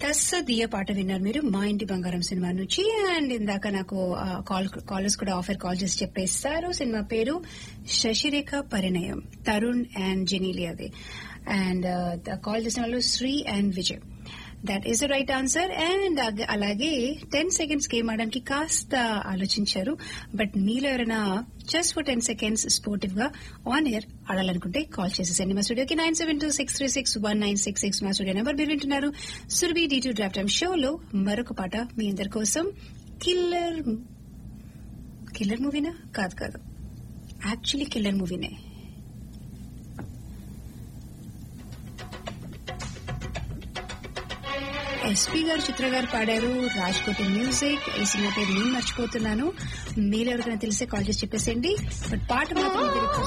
తస్స దియ పాట విన్నారు మీరు మా ఇంటి బంగారం సినిమా నుంచి అండ్ ఇందాక నాకు కాల్ కాలర్స్ కూడా ఆఫర్ కాల్ చేసి చెప్పేస్తారు సినిమా పేరు శశిరేఖ పరిణయం తరుణ్ అండ్ జెనీలియాది అండ్ కాల్ చేసిన వాళ్ళు Sri and Vijay that is the right answer and అలాగే టెన్ సెకండ్స్ గేమ్ ఆడడానికి కాస్త ఆలోచించారు బట్ మీలో ఎవరైనా just for ten seconds sportive గా ఆన్ ఎయిర్ ఆడాలనుకుంటే కాల్ చేసేసండి మా స్టూడియోకి nine seven two six three six one nine six six మా స్టూడియో నెంబర్ మీరు వింటున్నారు సురభి డి టూ డ్రాఫ్ టైమ్ షోలో మరొక పాట మీ అందరి కోసం కిల్లర్ కిల్లర్ మూవీనా కాదు కాదు యాక్చువల్లీ కిల్లర్ మూవీనే ఎస్పీ గారు చిత్ర గారు పాడారు రాజ్ కోటి మ్యూజిక్ ఈ సినిమా పేరు నేను మర్చిపోతున్నాను మీరు ఎవరికైనా తెలిసే కాల్ చేసి చెప్పేసేయండి బట్ పాట మాత్రం